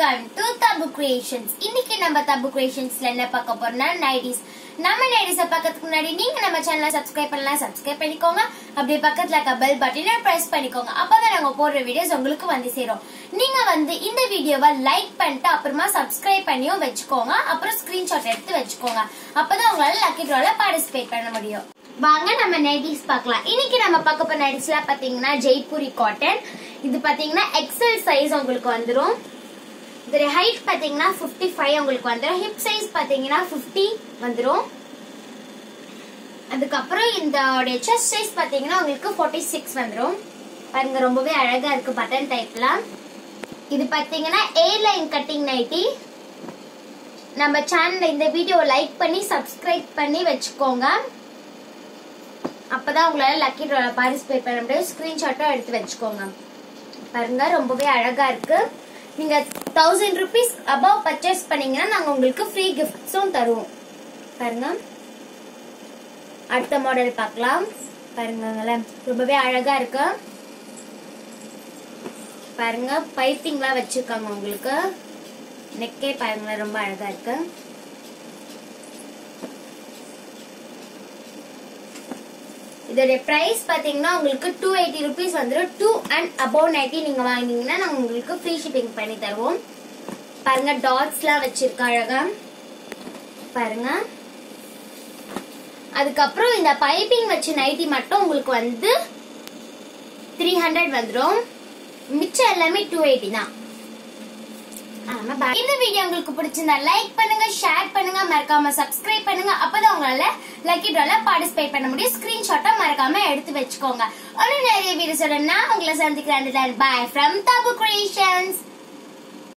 Welcome to tabu creations இன்னைக்கு நம்ம தபு கிரியேஷன்ஸ்ல என்ன பார்க்க போறோம்னா நைடிஸ் நம்ம நைடிஸ பார்க்கறதுக்கு முன்னாடி நீங்க நம்ம சேனலை சப்ஸ்கிரைப் பண்ணலாம் சப்ஸ்கிரைப் பண்ணிக்கோங்க அப்படியே பக்கத்துல இருக்க பெல் பட்டனை பிரஸ் பண்ணிக்கோங்க அப்பதான் நாங்க போடுற வீடியோஸ் உங்களுக்கு வந்து சேரும் நீங்க வந்து இந்த வீடியோவை லைக் பண்ணிட்டு அப்புறமா சப்ஸ்கிரைப் பண்ணியும் வச்சுக்கோங்க அப்புறம் ஸ்கிரீன்ஷாட் எடுத்து வச்சுக்கோங்க அப்பதான் உங்களால லக்கி ட்ரால பார்ட்டிசிபேட் பண்ண முடியும் வாங்க நம்ம நைட்டிஸ் பார்க்கலாம் இன்னைக்கு நம்ம பார்க்க போற நைட்டிஸ்ல பாத்தீங்கன்னா ஜெய்ப்பூரி காட்டன் இது பாத்தீங்கன்னா எக்ஸல் சைஸ் உங்களுக்கு வந்துரும் இதோட ஹைட் பாத்தீங்கன்னா 55 ஃபைவ் உங்களுக்கு வந்துரும் ஹிப் சைஸ் பாத்தீங்கன்னா 50 வந்துரும் அதுக்கப்புறம் இந்த செஸ்ட் சைஸ் பாத்தீங்கன்னா உங்களுக்கு 46 சிக்ஸ் வந்துரும் பாருங்க ரொம்பவே அழகா இருக்கு பட்டன் டைப்ல இது பாத்தீங்கன்னா ஏ லைன் கட்டிங் நைட்டி நம்ம சேனல்ல இந்த வீடியோ லைக் பண்ணி சப்ஸ்கிரைப் பண்ணி வச்சுக்கோங்க அப்பதான் உங்களால லக்கி ட்ரால பார்ட்டிசிபேட் பண்ண முடியும் ஸ்கிரீன்ஷாட்டும் எடுத்து வச்சுக்கோங்க பாருங்க ரொம்பவே அழகா இருக்கு நீங்க தௌசண்ட் ருபீஸ் அபவ் பர்ச்சேஸ் பண்ணீங்கன்னா நாங்க உங்களுக்கு ஃப்ரீ கிஃப்ட்ஸும் தருவோம் பாருங்க அடுத்த மாடல் பார்க்கலாம் பாருங்களேன் ரொம்பவே அழகா இருக்கு பாருங்க பைப்பிங்லாம் வச்சிருக்காங்க உங்களுக்கு நெக்கே பாருங்களேன் ரொம்ப அழகா இருக்கு இதோட பிரைஸ் பாத்தீங்கன்னா உங்களுக்கு டூ எயிட்டி ருபீஸ் வந்துடும் டூ அண்ட் அபவ் நைன்டி நீங்க வாங்கினீங்கன்னா நாங்க உங்களுக்கு ஃப்ரீ ஷிப்பிங் பண்ணி தருவோம் பாருங்க டாட்ஸ்லாம் வச்சிருக்க அழகா பாருங்க அதுக்கப்புறம் இந்த பைப்பிங் வச்ச நைட்டி மட்டும் உங்களுக்கு வந்து த்ரீ ஹண்ட்ரட் வந்துடும் மிச்சம் எல்லாமே டூ எயிட்டி தான் ஆமா, bye. இந்த வீடியோ உங்களுக்கு பிடிச்சிருந்தா லைக் பண்ணுங்க ஷேர் பண்ணுங்க மறக்காம சப்ஸ்கிரைப் பண்ணுங்க அப்பதான் உங்களால லக்கி ட்ரால பார்ட்டிசிபேட் பண்ண முடியும் ஸ்கிரீன்ஷாட்டா மறக்காம எடுத்து வச்சுக்கோங்க இன்னும் நிறைய வீடியோஸோட நான் உங்களை சந்திக்கிறேன் பாய் ஃப்ரம் தபு கிரியேஷன்ஸ்